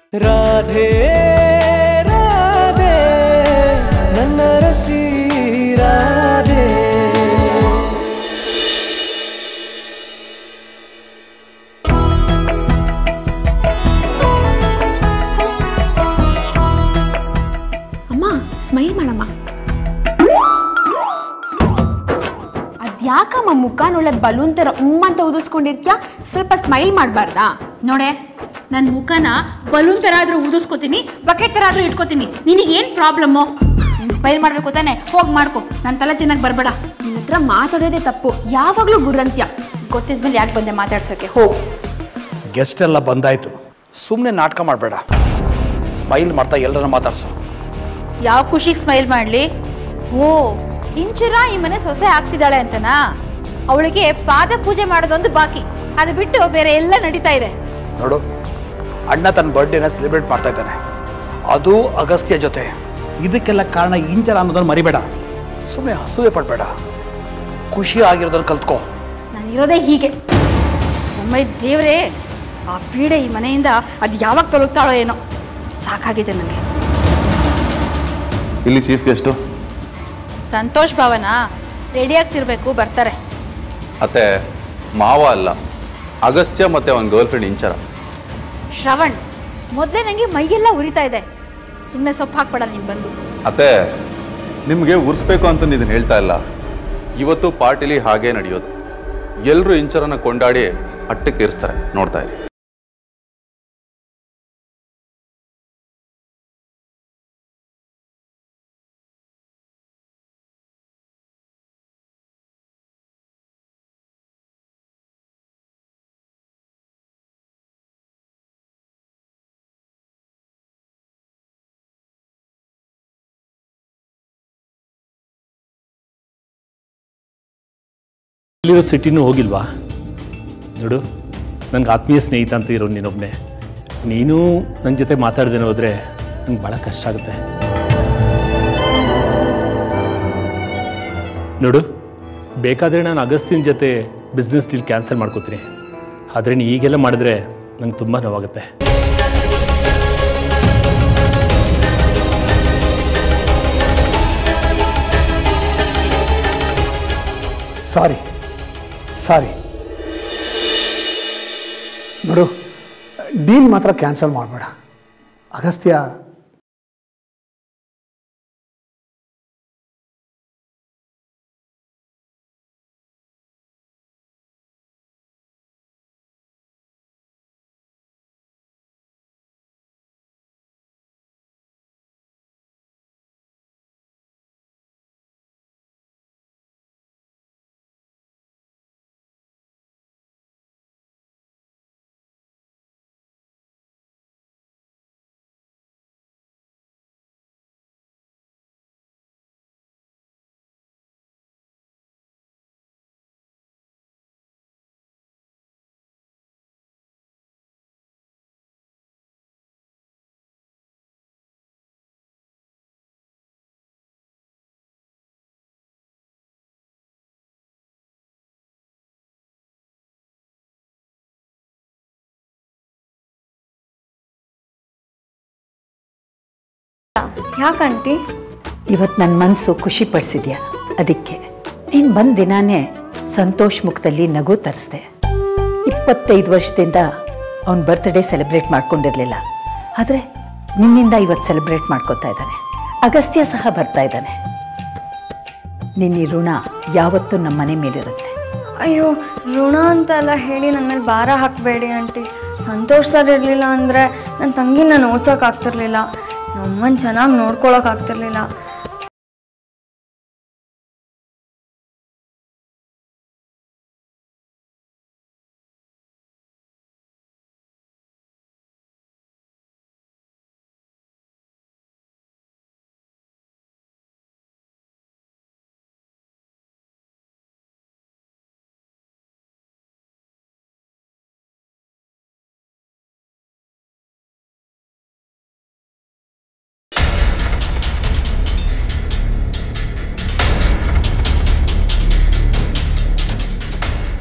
ರಾಧೆ ರಾಧೆ ನನ್ನ ರಸಿ ರಾಧೆ ಅಮ್ಮ ಸ್ಮೈಲ್ ಮಾಡಮ್ಮ ಅದ್ಯಾಕಮ್ಮ ಮುಖನೊಳ್ಳೆ ಬಲೂನ್ ಥರ ಉಮ್ಮ ಅಂತ ಊದಿಸ್ಕೊಂಡಿರ್ತೀಯ ಸ್ವಲ್ಪ ಸ್ಮೈಲ್ ಮಾಡಬಾರ್ದಾ ನೋಡೆ ನನ್ನ ಮುಖನ ಬಲೂನ್ ಥರ ಆದ್ರೂ ಊದಿಸ್ಕೋತೀನಿ ಬಕೆಟ್ ಥರ ಆದ್ರೂ ಇಟ್ಕೋತೀನಿ ನಿನಗೆ ಏನು ಪ್ರಾಬ್ಲಮ್ಮು ನೀನು ಸ್ಮೈಲ್ ಮಾಡಬೇಕು ತಾನೆ ಹೋಗಿ ಮಾಡ್ಕೊ ನನ್ನ ತಲೆ ತಿನ್ನಕ್ಕೆ ಬರಬೇಡ ನಿನ್ನ ಹತ್ರ ಮಾತಾಡೋದೇ ತಪ್ಪು ಯಾವಾಗಲೂ ಗುರ್ರಂತ್ಯ ಗೊತ್ತಿದ್ಮೇಲೆ ಯಾಕೆ ಬಂದೆ ಮಾತಾಡ್ಸೋಕ್ಕೆ ಹೋಗು ಗೆಸ್ಟ್ ಎಲ್ಲ ಬಂದಾಯ್ತು ಸುಮ್ಮನೆ ನಾಟಕ ಮಾಡಬೇಡ ಸ್ಮೈಲ್ ಮಾಡ್ತಾ ಎಲ್ಲರನ್ನ ಮಾತಾಡ್ಸು ಯಾವ ಖುಷಿಗೆ ಸ್ಮೈಲ್ ಮಾಡಲಿ ಓ ಇಂಚುರ ಈ ಮನೆ ಸೊಸೆ ಆಗ್ತಿದ್ದಾಳೆ ಅಂತನಾ ಅವಳಿಗೆ ಪಾದ ಪೂಜೆ ಮಾಡೋದೊಂದು ಬಾಕಿ ಅದು ಬಿಟ್ಟು ಬೇರೆ ಎಲ್ಲ ನಡೀತಾ ಇದೆ ನೋಡು ಅಣ್ಣ ತನ್ನ ಬರ್ಡೇನ ಸೆಲೆಬ್ರೇಟ್ ಮಾಡ್ತಾ ಇದ್ದಾನೆ ಅದು ಅಗಸ್ತ್ಯ ಜೊತೆ ಇದಕ್ಕೆಲ್ಲ ಕಾರಣ ಇಂಚರ ಅನ್ನೋದನ್ನ ಮರಿಬೇಡ ಸುಮ್ಮನೆ ಅಸೂಯೆ ಪಡಬೇಡ ಖುಷಿ ಆಗಿರೋದನ್ನ ಕಲ್ತ್ಕೋ ನಾನು ಇರೋದೇ ಹೀಗೆ ಒಮ್ಮೆ ದೇವರೇ ಆ ಪೀಡೆ ಈ ಮನೆಯಿಂದ ಅದು ಯಾವಾಗ ತೊಲಗ್ತಾಳೋ ಏನೋ ಸಾಕಾಗಿದೆ ನನಗೆ ಇಲ್ಲಿ ಚೀಫ್ ಗೆಸ್ಟು ಸಂತೋಷ್ ಭಾವನ ರೆಡಿ ಆಗ್ತಿರ್ಬೇಕು ಬರ್ತಾರೆ ಅತ್ತೆ ಮಾವ ಅಲ್ಲ ಅಗಸ್ತ್ಯ ಮತ್ತೆ ಅವನ ಗರ್ಲ್ ಫ್ರೆಂಡ್ ಇಂಚರ ಶ್ರವಣ್ ಮೊದಲೇ ನನಗೆ ಮೈಯೆಲ್ಲ ಉರಿತಾ ಇದೆ ಸುಮ್ಮನೆ ಸೊಪ್ಪು ಹಾಕ್ಬೇಡ ನೀನು ಬಂದು ಅತ್ತೆ ನಿಮಗೆ ಉರ್ಸ್ಬೇಕು ಅಂತ ಇದನ್ನ ಹೇಳ್ತಾ ಇಲ್ಲ ಇವತ್ತು ಪಾರ್ಟಿಲಿ ಹಾಗೇ ನಡೆಯೋದು ಎಲ್ಲರೂ ಇಂಚರನ್ನ ಕೊಂಡಾಡಿ ಅಟ್ಟಕ್ಕೆ ಇರಿಸ್ತಾರೆ ನೋಡ್ತಾ ಇರಿ ಎಲ್ಲಿರೋ ಸಿಟಿನೂ ಹೋಗಿಲ್ವಾ ನೋಡು ನನಗೆ ಆತ್ಮೀಯ ಸ್ನೇಹಿತ ಅಂತ ಇರೋ ನೀನೊಬ್ಬನೇ ನೀನು ನನ್ನ ಜೊತೆ ಮಾತಾಡ್ದೇನೆ ಹೋದರೆ ನಂಗೆ ಭಾಳ ಕಷ್ಟ ಆಗುತ್ತೆ ನೋಡು ಬೇಕಾದರೆ ನಾನು ಅಗಸ್ತಿನ ಜೊತೆ ಬಿಸ್ನೆಸ್ ಡೀಲ್ ಕ್ಯಾನ್ಸಲ್ ಮಾಡ್ಕೋತೀನಿ ಆದರೆ ನೀ ಈಗೆಲ್ಲ ಮಾಡಿದ್ರೆ ನಂಗೆ ತುಂಬ ನೋವಾಗುತ್ತೆ ಸಾರಿ ಸಾರಿ ನೋಡು ಡೀಲ್ ಮಾತ್ರ ಕ್ಯಾನ್ಸಲ್ ಮಾಡಬೇಡ ಅಗಸ್ತ್ಯ ಯಾಕಂಟಿ ಇವತ್ತು ನನ್ನ ಮನಸ್ಸು ಖುಷಿ ಪಡಿಸಿದ್ಯಾ ಅದಕ್ಕೆ ನೀನು ಬಂದ ದಿನಾನೇ ಸಂತೋಷ್ ಮುಖದಲ್ಲಿ ನಗು ತರಿಸ್ದೆ ಇಪ್ಪತ್ತೈದು ವರ್ಷದಿಂದ ಅವನ ಬರ್ತ್ಡೇ ಸೆಲೆಬ್ರೇಟ್ ಮಾಡ್ಕೊಂಡಿರಲಿಲ್ಲ ಆದರೆ ನಿನ್ನಿಂದ ಇವತ್ತು ಸೆಲೆಬ್ರೇಟ್ ಮಾಡ್ಕೋತಾ ಇದ್ದಾನೆ ಅಗಸ್ತ್ಯ ಸಹ ಬರ್ತಾ ಇದ್ದಾನೆ ನಿನ್ನ ಈ ಋಣ ಯಾವತ್ತೂ ನಮ್ಮ ಮನೆ ಮೇಲಿರುತ್ತೆ ಅಯ್ಯೋ ಋಣ ಅಂತೆಲ್ಲ ಹೇಳಿ ನನ್ನ ಮೇಲೆ ಭಾರ ಹಾಕಬೇಡಿ ಆಂಟಿ ಸಂತೋಷ್ ಸರ್ ಇರಲಿಲ್ಲ ಅಂದರೆ ನನ್ನ ತಂಗಿ ನಾನು ಓದ್ಸೋಕ್ಕಾಗ್ತಿರ್ಲಿಲ್ಲ ನಮ್ಮನ್ನು ಚೆನ್ನಾಗಿ ನೋಡ್ಕೊಳಕ್ಕಾಗ್ತಿರ್ಲಿಲ್ಲ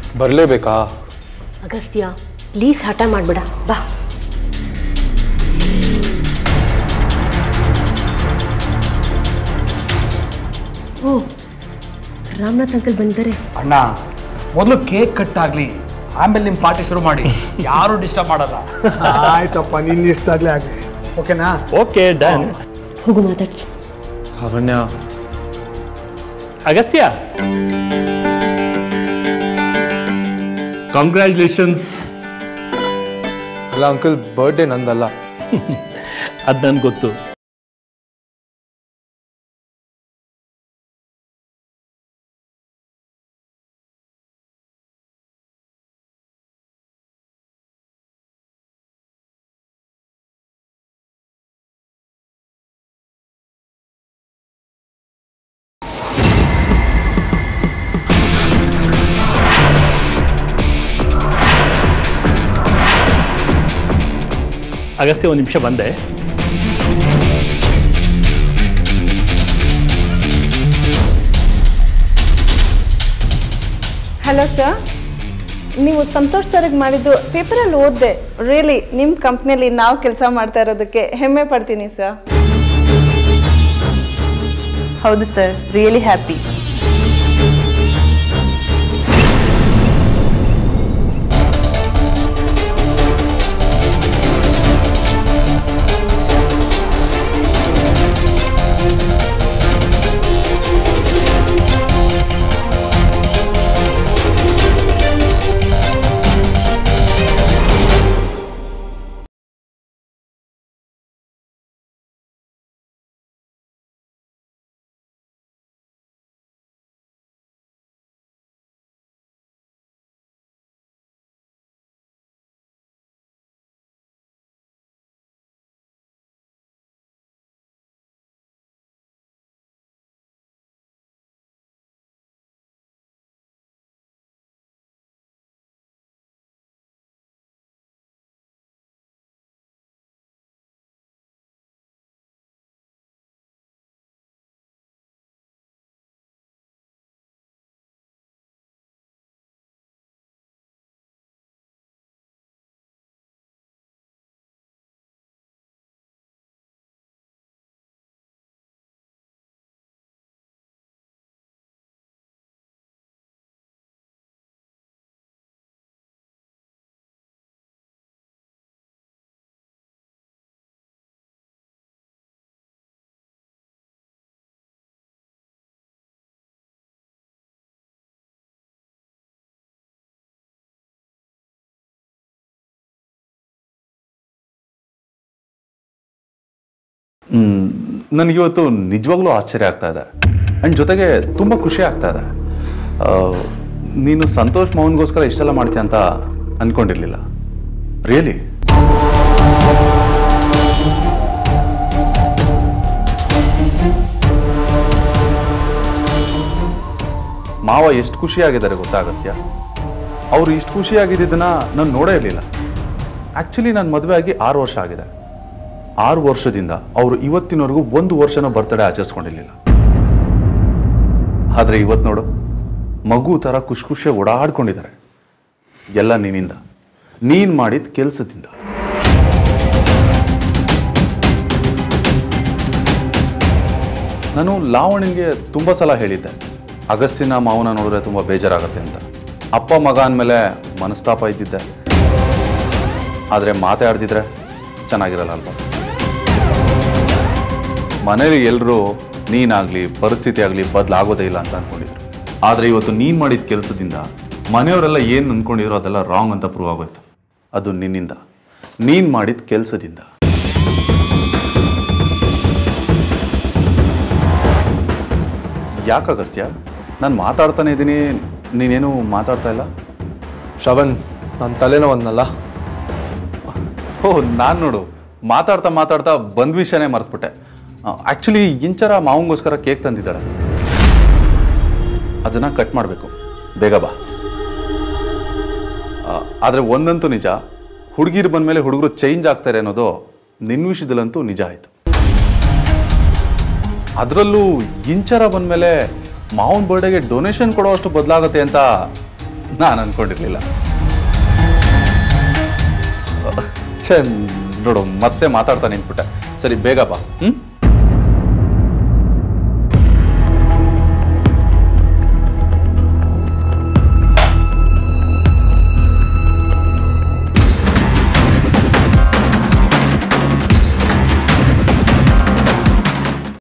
ಬರಲೇಬೇಕಾ ಅಗಸ್ತ್ಯ ಪ್ಲೀಸ್ ಹಠ ಮಾಡಬೇಡ ಬಾ ಓ ರಾಮನಾಥ್ ಅಂಕಲ್ ಬಂದಿದ್ದಾರೆ ಅಣ್ಣ ಮೊದಲು ಕೇಕ್ ಕಟ್ ಆಗ್ಲಿ ಆಮೇಲೆ ನಿಮ್ಮ ಪಾರ್ಟಿ ಶುರು ಮಾಡಿ ಯಾರು ಡಿಸ್ಟರ್ಬ್ ಮಾಡಲ್ಲ ಆಯ್ತಪ್ಪ ನಿನ್ನ ಇಷ್ಟಾಗ್ಲೇ ಆಗಲಿ ಓಕೆನಾ ಓಕೆ ಡನ್ ಹೋಗು ಮಾತಾಡ್ಸಿ ಅವನ್ಯ ಅಗಸ್ತ್ಯ ಕಾಂಗ್ರ್ಯಾಚುಲೇಷನ್ಸ್ ಅಲ್ಲ ಅಂಕಲ್ ಬರ್ಡೇ ನಂದಲ್ಲ ಅದು ನನ್ಗೆ ಗೊತ್ತು ಅಗಸ್ತ್ಯ ಒಂದು ನಿಮಿಷ ಬಂದೆ ಹಲೋ ಸರ್ ನೀವು ಸಂತೋಷ್ ಸರ್ಗೆ ಮಾಡಿದ್ದು ಪೇಪರಲ್ಲಿ ಓದಿದೆ ರಿಯಲಿ ನಿಮ್ಮ ಕಂಪ್ನಿಯಲ್ಲಿ ನಾವು ಕೆಲಸ ಮಾಡ್ತಾ ಇರೋದಕ್ಕೆ ಹೆಮ್ಮೆ ಪಡ್ತೀನಿ ಸರ್ ಹೌದು ಸರ್ ರಿಯಲಿ ಹ್ಯಾಪಿ ನನಗಿವತ್ತು ನಿಜವಾಗ್ಲೂ ಆಶ್ಚರ್ಯ ಆಗ್ತಾ ಇದೆ ಆ್ಯಂಡ್ ಜೊತೆಗೆ ತುಂಬ ಖುಷಿ ಆಗ್ತಾ ಇದೆ ಆ, ನೀನು ಸಂತೋಷ್ ಮೌನ್ಗೋಸ್ಕರ ಇಷ್ಟೆಲ್ಲ ಮಾಡ್ತೀಯ ಅಂತ ಅನ್ಕೊಂಡಿರ್ಲಿಲ್ಲ ರಿಯಲಿ ಮಾವ ಎಷ್ಟು ಖುಷಿಯಾಗಿದ್ದಾರೆ ಗೊತ್ತಾಗತ್ಯ ಅವರು ಇಷ್ಟು ಖುಷಿಯಾಗಿದ್ದನ್ನ ನಾನು ನೋಡೇ ಇರಲಿಲ್ಲ ಆ್ಯಕ್ಚುಲಿ ನಾನು ಮದುವೆ ಆಗಿ ಆರು ವರ್ಷ ಆಗಿದೆ ಆರು ವರ್ಷದಿಂದ ಅವರು ಇವತ್ತಿನವರೆಗೂ ಒಂದು ವರ್ಷನೂ ಬರ್ತಡೇ ಆಚರಿಸ್ಕೊಂಡಿರ್ಲಿಲ್ಲ ಆದರೆ ಇವತ್ತು ನೋಡು ಮಗು ಥರ ಖುಷಿ ಖುಷಿಯಾಗಿ ಓಡಾಡ್ಕೊಂಡಿದ್ದಾರೆ ಎಲ್ಲ ನಿನ್ನಿಂದ ನೀನು ಮಾಡಿದ ಕೆಲಸದಿಂದ ನಾನು ಲಾವಣನ್ಗೆ ತುಂಬ ಸಲ ಹೇಳಿದ್ದೆ ಅಗಸ್ತಿನ ಮಾವನ ನೋಡಿದ್ರೆ ತುಂಬ ಬೇಜಾರಾಗುತ್ತೆ ಅಂತ ಅಪ್ಪ ಮಗ ಅಂದಮೇಲೆ ಮನಸ್ತಾಪ ಇದ್ದಿದ್ದೆ ಆದರೆ ಮಾತಾಡ್ದಿದ್ರೆ ಚೆನ್ನಾಗಿರಲ್ಲ ಅಲ್ವಾ ಮನೇಲಿ ಎಲ್ಲರೂ ನೀನಾಗಲಿ ಪರಿಸ್ಥಿತಿ ಆಗಲಿ ಬದಲಾಗೋದೇ ಇಲ್ಲ ಅಂತ ಅಂದ್ಕೊಂಡಿದ್ರು ಆದರೆ ಇವತ್ತು ನೀನು ಮಾಡಿದ ಕೆಲಸದಿಂದ ಮನೆಯವರೆಲ್ಲ ಏನು ಅಂದ್ಕೊಂಡಿದ್ರು ಅದೆಲ್ಲ ರಾಂಗ್ ಅಂತ ಪ್ರೂವ್ ಆಗೋಯ್ತು ಅದು ನಿನ್ನಿಂದ ನೀನು ಮಾಡಿದ ಕೆಲಸದಿಂದ ಯಾಕಾಗಸ್ತ್ಯ ನಾನು ಮಾತಾಡ್ತಾನೆ ಇದ್ದೀನಿ ನೀನೇನು ಮಾತಾಡ್ತಾ ಇಲ್ಲ ಶ್ರವಣ್ ನನ್ನ ತಲೆನೋವನ್ನಲ್ಲ ಓ ನಾನು ನೋಡು ಮಾತಾಡ್ತಾ ಮಾತಾಡ್ತಾ ಬಂದ್ ವಿಷಯನೇ ಮರ್ತ್ಬಿಟ್ಟೆ ಆ್ಯಕ್ಚುಲಿ ಇಂಚರ ಮಾವಂಗೋಸ್ಕರ ಕೇಕ್ ತಂದಿದ್ದಾಳೆ ಅದನ್ನು ಕಟ್ ಮಾಡಬೇಕು ಬೇಗ ಬಾ ಆದರೆ ಒಂದಂತೂ ನಿಜ ಹುಡುಗಿರು ಬಂದಮೇಲೆ ಹುಡುಗರು ಚೇಂಜ್ ಆಗ್ತಾರೆ ಅನ್ನೋದು ನಿನ್ನ ವಿಷಯದಲ್ಲಂತೂ ನಿಜ ಆಯಿತು ಅದರಲ್ಲೂ ಇಂಚರ ಬಂದಮೇಲೆ ಮಾವನ ಬರ್ಡೇಗೆ ಡೊನೇಷನ್ ಕೊಡೋಷ್ಟು ಬದಲಾಗುತ್ತೆ ಅಂತ ನಾನು ಅಂದ್ಕೊಂಡಿರಲಿಲ್ಲ ಛೇ ನೋಡು ಮತ್ತೆ ಮಾತಾಡ್ತಾ ನಿಂತ್ಬಿಟ್ಟೆ ಸರಿ ಬೇಗ ಬಾ ಹ್ಞೂ